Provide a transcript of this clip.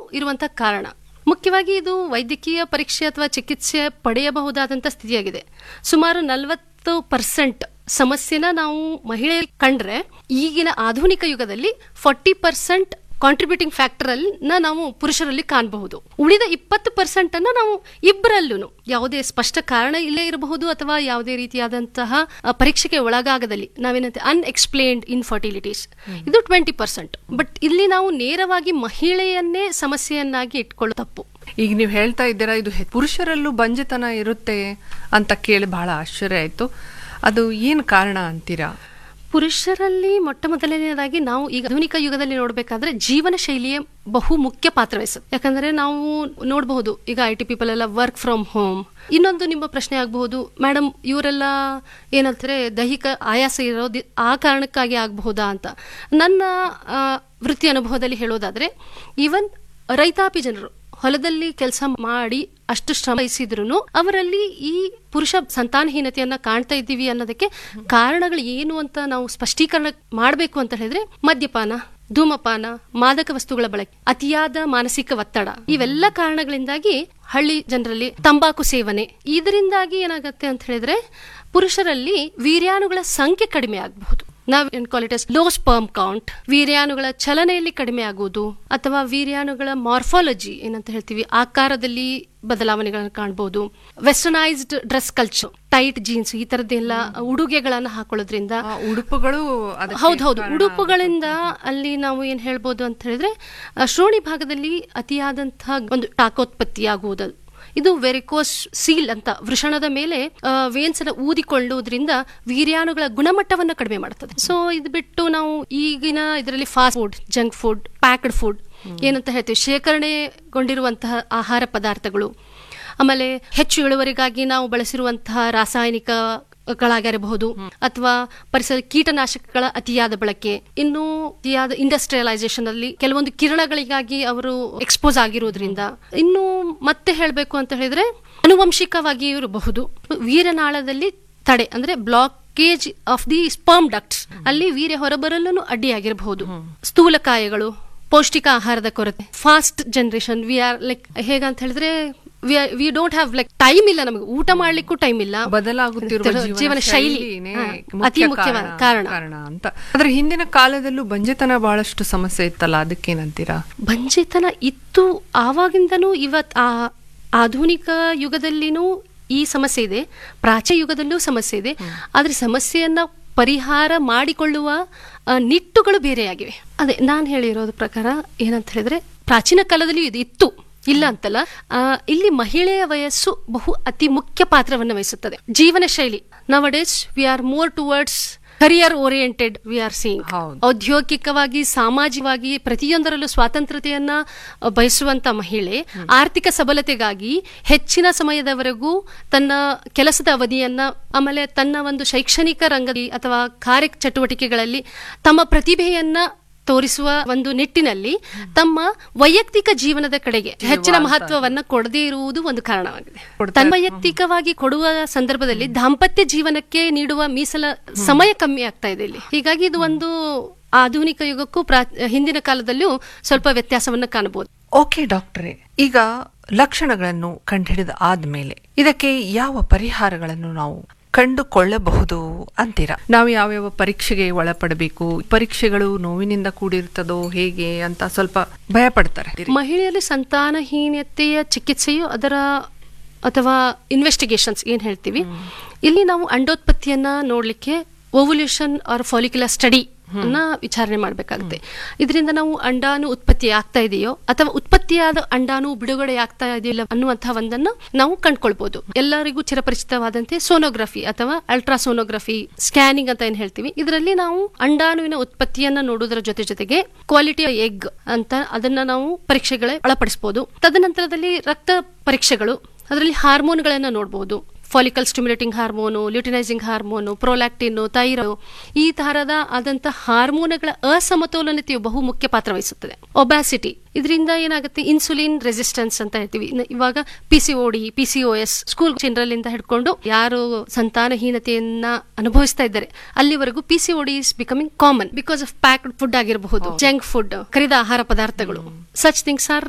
ಇರುವಂತಹ ಕಾರಣ ಮುಖ್ಯವಾಗಿ ಇದು ವೈದ್ಯಕೀಯ ಪರೀಕ್ಷೆ ಅಥವಾ ಚಿಕಿತ್ಸೆ ಪಡೆಯಬಹುದಾದಂಥ ಸ್ಥಿತಿಯಾಗಿದೆ ಸುಮಾರು ನಲವತ್ತು ಪರ್ಸೆಂಟ್ ಸಮಸ್ಯೆನ ನಾವು ಮಹಿಳೆ ಕಂಡ್ರೆ ಈಗಿನ ಆಧುನಿಕ ಯುಗದಲ್ಲಿ ಫಾರ್ಟಿ ಪರ್ಸೆಂಟ್ ಕಾಂಟ್ರಿಬ್ಯೂಟಿಂಗ್ ಫ್ಯಾಕ್ಟರ್ ಅನ್ನ ನಾವು ಪುರುಷರಲ್ಲಿ ಕಾಣಬಹುದು ಉಳಿದ ಇಪ್ಪತ್ತು ಪರ್ಸೆಂಟ್ ಅನ್ನ ನಾವು ಇಬ್ಬರಲ್ಲೂ ಯಾವುದೇ ಸ್ಪಷ್ಟ ಕಾರಣ ಇಲ್ಲೇ ಇರಬಹುದು ಅಥವಾ ಯಾವುದೇ ರೀತಿಯಾದಂತಹ ಆ, ಪರೀಕ್ಷೆಗೆ ಒಳಗಾಗದಲ್ಲಿ ನಾವೇನಂತೆ ಅನ್ಎಕ್ಸ್ಪ್ಲೇನ್ಡ್ ಇನ್ಫರ್ಟಿಲಿಟೀಸ್ ಇದು ಟ್ವೆಂಟಿ ಪರ್ಸೆಂಟ್ ಬಟ್ ಇಲ್ಲಿ ನಾವು ನೇರವಾಗಿ ಮಹಿಳೆಯನ್ನೇ ಸಮಸ್ಯೆಯನ್ನಾಗಿ ಇಟ್ಕೊಳ್ಳೋ ತಪ್ಪು ಈಗ ನೀವು ಹೇಳ್ತಾ ಇದ್ದೀರಾ ಇದು ಹೆ- ಪುರುಷರಲ್ಲೂ ಬಂಜೆತನ ಇರುತ್ತೆ ಅಂತ ಕೇಳಿ ಬಹಳ ಆಶ್ಚರ್ಯ ಆಯ್ತು ಅದು ಏನು ಕಾರಣ ಅಂತೀರಾ ಪುರುಷರಲ್ಲಿ ಮೊಟ್ಟ ಮೊದಲನೆಯದಾಗಿ ನಾವು ಈಗ ಆಧುನಿಕ ಯುಗದಲ್ಲಿ ನೋಡಬೇಕಾದ್ರೆ ಜೀವನ ಶೈಲಿಯೇ ಬಹು ಮುಖ್ಯ ಪಾತ್ರ ವಹಿಸುತ್ತೆ ಯಾಕಂದ್ರೆ ನಾವು ನೋಡಬಹುದು ಈಗ ಐ ಟಿ ಪೀಪಲ್ ಎಲ್ಲ ವರ್ಕ್ ಫ್ರಮ್ ಹೋಮ್ ಇನ್ನೊಂದು ನಿಮ್ಮ ಪ್ರಶ್ನೆ ಆಗಬಹುದು ಮೇಡಮ್ ಇವರೆಲ್ಲ ಏನಂತಾರೆ ದೈಹಿಕ ಆಯಾಸ ಇರೋದು ಆ ಕಾರಣಕ್ಕಾಗಿ ಆಗಬಹುದಾ ಅಂತ ನನ್ನ ಆ, ವೃತ್ತಿ ಅನುಭವದಲ್ಲಿ ಹೇಳೋದಾದ್ರೆ ಈವನ್ ರೈತಾಪಿ ಜನರು ಹೊಲದಲ್ಲಿ ಕೆಲಸ ಮಾಡಿ ಅಷ್ಟು ಶ್ರಮ ವಹಿಸಿದ್ರು ಅವರಲ್ಲಿ ಈ ಪುರುಷ ಸಂತಾನಹೀನತೆಯನ್ನ ಕಾಣ್ತಾ ಇದ್ದೀವಿ ಅನ್ನೋದಕ್ಕೆ ಕಾರಣಗಳು ಏನು ಅಂತ ನಾವು ಸ್ಪಷ್ಟೀಕರಣ ಮಾಡಬೇಕು ಅಂತ ಹೇಳಿದ್ರೆ ಮದ್ಯಪಾನ ಧೂಮಪಾನ ಮಾದಕ ವಸ್ತುಗಳ ಬಳಕೆ ಅತಿಯಾದ ಮಾನಸಿಕ ಒತ್ತಡ ಇವೆಲ್ಲ ಕಾರಣಗಳಿಂದಾಗಿ ಹಳ್ಳಿ ಜನರಲ್ಲಿ ತಂಬಾಕು ಸೇವನೆ ಇದರಿಂದಾಗಿ ಏನಾಗತ್ತೆ ಅಂತ ಹೇಳಿದ್ರೆ ಪುರುಷರಲ್ಲಿ ವೀರ್ಯಾಣುಗಳ ಸಂಖ್ಯೆ ಕಡಿಮೆ ಆಗಬಹುದು ನಾವು ಏನ್ call it low sperm count ವೀರ್ಯಾಣುಗಳ ಚಲನೆಯಲ್ಲಿ ಕಡಿಮೆ ಆಗುವುದು ಅಥವಾ ವೀರ್ಯಾಣುಗಳ ಮಾರ್ಫಾಲಜಿ ಏನಂತ ಹೇಳ್ತೀವಿ ಆಕಾರದಲ್ಲಿ ಬದಲಾವಣೆಗಳನ್ನು ಕಾಣಬಹುದು westernised dress culture tight jeans ಈ ತರದ್ದೆಲ್ಲ ಉಡುಗೆಗಳನ್ನ ಹಾಕೊಳ್ಳೋದ್ರಿಂದ ಆ, ಉಡುಪುಗಳು ಅದಕ್ಕೆ ಹೌದು ಹೌದು ಕಾರಣ ಉಡುಪುಗಳಿಂದ ಅಲ್ಲಿ ನಾವು ಏನ್ ಹೇಳ್ಬೋದು ಅಂತ ಹೇಳಿದ್ರೆ ಆ, ಶ್ರೋಣಿ ಭಾಗದಲ್ಲಿ ಅತಿಯಾದಂತಹ ಒಂದು ಟಾಕೋತ್ಪತ್ತಿಯಾಗುವುದು ಇದು ವೆರಿಕೋಸ್ ಸೀಲ್ ಅಂತ ವೃಷಣದ ಮೇಲೆ ವೇನ್ಸ್ ಅನ್ನ ಊದಿಕೊಳ್ಳುವುದರಿಂದ ವೀರ್ಯಾಣುಗಳ ಗುಣಮಟ್ಟವನ್ನ ಕಡಿಮೆ ಮಾಡ್ತದೆ ಸೊ ಇದು ಬಿಟ್ಟು ನಾವು ಈಗಿನ ಇದರಲ್ಲಿ fast food junk food packed food ಏನಂತ ಹೇಳ್ತೀವಿ ಶೇಖರಣೆಗೊಂಡಿರುವಂತಹ ಆಹಾರ ಪದಾರ್ಥಗಳು ಆಮೇಲೆ ಹೆಚ್ಚು ಇಳುವರಿಗಾಗಿ ನಾವು ಬಳಸಿರುವಂತಹ ರಾಸಾಯನಿಕ ಗಳಾಗಿರಬಹುದು ಅಥವಾ ಪರಿಸರ ಕೀಟನಾಶಕಗಳ ಅತಿಯಾದ ಬಳಕೆ ಇನ್ನು ಅತಿಯಾದ ಇಂಡಸ್ಟ್ರಿಯಲೈಸೇಷನ್ ಅಲ್ಲಿ ಕೆಲವೊಂದು ಕಿರಣಗಳಿಗಾಗಿ ಅವರು ಎಕ್ಸ್ಪೋಸ್ ಆಗಿರೋದ್ರಿಂದ ಇನ್ನು ಮತ್ತೆ ಹೇಳಬೇಕು ಅಂತ ಹೇಳಿದ್ರೆ ಅನುವಂಶಿಕವಾಗಿ ಇರಬಹುದು ವೀರನಾಳದಲ್ಲಿ ತಡೆ ಅಂದ್ರೆ blockage of the sperm ducts ಅಲ್ಲಿ ವೀರ್ಯ ಹೊರಬರಲು ಅಡ್ಡಿಯಾಗಿರಬಹುದು ಸ್ಥೂಲಕಾಯಗಳು ಪೌಷ್ಟಿಕ ಆಹಾರದ ಕೊರತೆ fast generation we are like ಹೇಗಂತ ಹೇಳಿದ್ರೆ we don't have like time ಇಲ್ಲ ನಮಗೆ ಊಟ ಮಾಡ್ಲಿಕ್ಕೂ ಟೈಮ್ ಇಲ್ಲ ಬದಲಾಗುತ್ತಿರುವ ಜೀವನ ಶೈಲಿ ಶೈಲಿನೇ ಹಾ, ಮುಖ್ಯ ಅತಿ ಮುಖ್ಯವಾದ ಕಾರಣ ಕಾರಣ ಅಂತ ಆದ್ರೆ ಹಿಂದಿನ ಕಾಲದಲ್ಲೂ ಬಂಜೆತನ ಬಹಳಷ್ಟು ಸಮಸ್ಯೆ ಇತ್ತಲ್ಲ ಅದಕ್ಕೇನಂತೀರಾ ಬಂಜೆತನ ಇತ್ತು ಆವಾಗಿಂದನೂ ಇವತ್ ಆ ಆಧುನಿಕ ಯುಗದಲ್ಲಿನೂ ಈ ಸಮಸ್ಯೆ ಇದೆ ಪ್ರಾಚೀನ ಯುಗದಲ್ಲೂ ಸಮಸ್ಯೆ ಇದೆ ಆದ್ರೆ ಸಮಸ್ಯೆಯನ್ನ ಪರಿಹಾರ ಮಾಡಿಕೊಳ್ಳುವ ಆ, ನಿಟ್ಟುಗಳು ಬೇರೆಯಾಗಿವೆ ಅದೇ ನಾನು ಹೇಳಿರೋದ್ರ ಪ್ರಕಾರ ಏನಂತ ಹೇಳಿದ್ರೆ ಪ್ರಾಚೀನ ಕಾಲದಲ್ಲಿ ಇದು ಇತ್ತು ಇಲ್ಲ ಅಂತಲ್ಲ ಆ, ಇಲ್ಲಿ ಮಹಿಳೆಯ ವಯಸ್ಸು ಬಹು ಅತಿ ಮುಖ್ಯ ಪಾತ್ರವನ್ನು ವಹಿಸುತ್ತದೆ ಜೀವನ ಶೈಲಿ nowadays we are more towards career oriented we are seeing ಹೌದು. ಔದ್ಯೋಗಿಕವಾಗಿ ಸಾಮಾಜಿಕವಾಗಿ ಪ್ರತಿಯೊಂದರಲ್ಲೂ ಸ್ವಾತಂತ್ರ್ಯತೆಯನ್ನ ಅ, ಬಯಸುವಂತ ಮಹಿಳೆ ಆರ್ಥಿಕ ಸಬಲತೆಗಾಗಿ ಹೆಚ್ಚಿನ ಸಮಯದವರೆಗೂ ತನ್ನ ಕೆಲಸದ ಅವಧಿಯನ್ನ ಆಮೇಲೆ ತನ್ನ ಒಂದು ಶೈಕ್ಷಣಿಕ ರಂಗದಲ್ಲಿ ಅಥವಾ ಕಾರ್ಯ ಚಟುವಟಿಕೆಗಳಲ್ಲಿ ತಮ್ಮ ಪ್ರತಿಭೆಯನ್ನ ತೋರಿಸುವ ಒಂದು ನಿಟ್ಟಿನಲ್ಲಿ ತಮ್ಮ ವೈಯಕ್ತಿಕ ಜೀವನದ ಕಡೆಗೆ ಹೆಚ್ಚಿನ ಮಹತ್ವವನ್ನ ಕೊಡದೇ ಇರುವುದು ಒಂದು ಕಾರಣವಾಗಿದೆ ತನ್ನ ವೈಯಕ್ತಿಕವಾಗಿ ಕೊಡುವ ಸಂದರ್ಭದಲ್ಲಿ ದಾಂಪತ್ಯ ಜೀವನಕ್ಕೆ ನೀಡುವ ಮೀಸಲ ಸಮಯ ಕಮ್ಮಿ ಆಗ್ತಾ ಇದೆ ಇಲ್ಲಿ ಹೀಗಾಗಿ ಇದು ಒಂದು ಆಧುನಿಕ ಯುಗಕ್ಕೂ ಪ್ರಾ ಹಿಂದಿನ ಕಾಲದಲ್ಲೂ ಸ್ವಲ್ಪ ವ್ಯತ್ಯಾಸವನ್ನ ಕಾಣಬಹುದು ಓಕೆ ಡಾಕ್ಟ್ರೇ ಈಗ ಲಕ್ಷಣಗಳನ್ನು ಕಂಡುಹಿಡಿದ ಆದ್ಮೇಲೆ ಇದಕ್ಕೆ ಯಾವ ಪರಿಹಾರಗಳನ್ನು ನಾವು ಕಂಡುಕೊಳ್ಳಬಹುದು ಅಂತೀರಾ ನಾವು ಯಾವ್ಯಾವ ಪರೀಕ್ಷೆಗೆ ಒಳಪಡಬೇಕು ಪರೀಕ್ಷೆಗಳು ನೋವಿನಿಂದ ಕೂಡಿರ್ತದೋ ಹೇಗೆ ಅಂತ ಸ್ವಲ್ಪ ಭಯ ಪಡ್ತಾರೆ ಮಹಿಳೆಯಲ್ಲಿ ಸಂತಾನಹೀನತೆಯ ಚಿಕಿತ್ಸೆಯು ಅದರ ಅಥವಾ ಇನ್ವೆಸ್ಟಿಗೇಷನ್ಸ್ ಏನ್ ಹೇಳ್ತೀವಿ ಇಲ್ಲಿ ನಾವು ಅಂಡೋತ್ಪತ್ತಿಯನ್ನ ನೋಡ್ಲಿಕ್ಕೆ ಓವ್ಯುಲೇಷನ್ ಆರ್ ಫಾಲಿಕ್ಯುಲರ್ ಸ್ಟಡಿ ಅನ್ನ ವಿಚಾರಣೆ ಮಾಡಬೇಕಾಗುತ್ತೆ ಇದರಿಂದ ನಾವು ಅಂಡಾಣು ಉತ್ಪತ್ತಿ ಆಗ್ತಾ ಇದೆಯೋ ಅಥವಾ ಉತ್ಪತ್ತಿಯಾದ ಅಂಡಾಣು ಬಿಡುಗಡೆ ಆಗ್ತಾ ಇದೆಯಲ್ಲ ಅನ್ನುವಂತಹ ಒಂದನ್ನ ನಾವು ಕಂಡ್ಕೊಳ್ಬಹುದು ಎಲ್ಲರಿಗೂ ಚಿರಪರಿಚಿತವಾದಂತೆ ಸೋನೋಗ್ರಫಿ ಅಥವಾ ಅಲ್ಟ್ರಾಸೋನೋಗ್ರಫಿ ಸ್ಕ್ಯಾನಿಂಗ್ ಅಂತ ಏನ್ ಹೇಳ್ತೀವಿ ಇದರಲ್ಲಿ ನಾವು ಅಂಡಾಣುವಿನ ಉತ್ಪತ್ತಿಯನ್ನ ನೋಡುವುದರ ಜೊತೆ ಜೊತೆಗೆ ಕ್ವಾಲಿಟಿ ಎಗ್ ಅಂತ ಅದನ್ನ ನಾವು ಪರೀಕ್ಷೆಗಳೇ ಒಳಪಡಿಸಬಹುದು ತದನಂತರದಲ್ಲಿ ರಕ್ತ ಪರೀಕ್ಷೆಗಳು ಅದರಲ್ಲಿ ಹಾರ್ಮೋನ್ಗಳನ್ನ ನೋಡಬಹುದು follicle stimulating hormone luteinising hormone prolactin ಥೈರೋ ಈ ತರಹದ ಆದಂತ ಹಾರ್ಮೋನ್ಗಳ ಅಸಮತೋಲನತೆಯು ಬಹು ಮುಖ್ಯ ಪಾತ್ರ ವಹಿಸುತ್ತದೆ ಒಬ್ಯಾಸಿಟಿ ಇದರಿಂದ ಏನಾಗುತ್ತೆ ಇನ್ಸುಲಿನ್ ರೆಸಿಸ್ಟೆನ್ಸ್ ಅಂತ ಹೇಳ್ತೀವಿ ಇನ್ನು ಇವಾಗ P C D P C O S school general ಇಂದ ಹಿಡ್ಕೊಂಡು ಯಾರು ಸಂತಾನಹೀನತೆಯನ್ನ ಅನುಭವಿಸ್ತಾ ಇದ್ದಾರೆ ಅಲ್ಲಿವರೆಗೂ P C D is becoming common because of packed food ಆಗಿರಬಹುದು ಜಂಕ್ ಫುಡ್ ಕರಿದ ಆಹಾರ ಪದಾರ್ಥಗಳು ಸಚ್ ಥಿಂಗ್ಸ್ ಆರ್